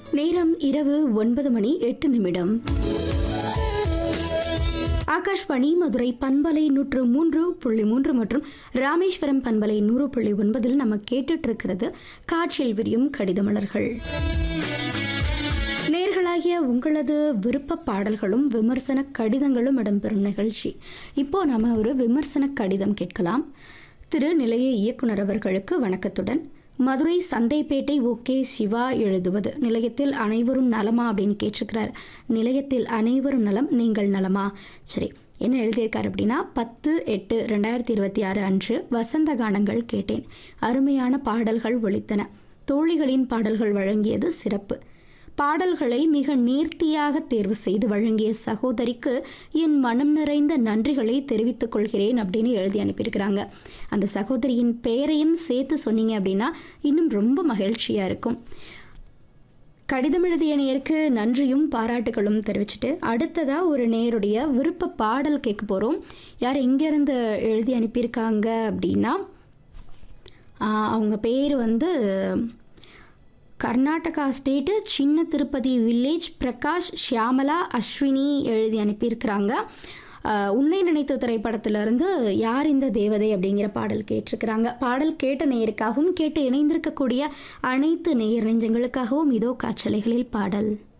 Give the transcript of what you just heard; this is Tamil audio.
நேரம் இரவு ஒன்பது மணி எட்டு நிமிடம் ஆகாஷ்வாணி மதுரை பண்பலை நூற்று மூன்று புள்ளி மூன்று மற்றும் ராமேஸ்வரம் பண்பலை நூறு புள்ளி ஒன்பதில் நம்ம கேட்டுட்டு இருக்கிறது காற்றில் விரியும் கடிதமலர்கள் நேர்களாகிய உங்களது விருப்ப பாடல்களும் விமர்சன கடிதங்களும் இடம்பெறும் நிகழ்ச்சி இப்போ நாம ஒரு விமர்சன கடிதம் கேட்கலாம் திரு நிலைய இயக்குனர் அவர்களுக்கு வணக்கத்துடன் மதுரை சந்தைப்பேட்டை ஓகே சிவா எழுதுவது நிலையத்தில் அனைவரும் நலமா அப்படின்னு கேட்டிருக்கிறார் நிலையத்தில் அனைவரும் நலம் நீங்கள் நலமா சரி என்ன எழுதியிருக்கார் அப்படின்னா பத்து எட்டு ரெண்டாயிரத்தி இருபத்தி ஆறு அன்று வசந்த கானங்கள் கேட்டேன் அருமையான பாடல்கள் ஒலித்தன தோழிகளின் பாடல்கள் வழங்கியது சிறப்பு பாடல்களை மிக நேர்த்தியாக தேர்வு செய்து வழங்கிய சகோதரிக்கு என் மனம் நிறைந்த நன்றிகளை தெரிவித்துக் கொள்கிறேன் அப்படின்னு எழுதி அனுப்பியிருக்கிறாங்க அந்த சகோதரியின் பெயரையும் சேர்த்து சொன்னீங்க அப்படின்னா இன்னும் ரொம்ப மகிழ்ச்சியாக இருக்கும் கடிதம் எழுதிய நேருக்கு நன்றியும் பாராட்டுகளும் தெரிவிச்சுட்டு அடுத்ததாக ஒரு நேருடைய விருப்ப பாடல் கேட்க போகிறோம் யார் எங்கேருந்து எழுதி அனுப்பியிருக்காங்க அப்படின்னா ஆஹ், அவங்க பேர் வந்து கர்நாடகா ஸ்டேட்டு சின்ன திருப்பதி வில்லேஜ் பிரகாஷ் ஷியாமலா அஸ்வினி எழுதி அனுப்பியிருக்கிறாங்க ஆஹ், உன்னை நினைத்த திரைப்படத்திலிருந்து யார் இந்த தேவதை அப்படிங்கிற பாடல் கேட்டிருக்கிறாங்க பாடல் கேட்ட நேயருக்காகவும் கேட்டு இணைந்திருக்கக்கூடிய அனைத்து நேயர் நெஞ்சங்களுக்காகவும் இதோ காற்றலைகளில் பாடல்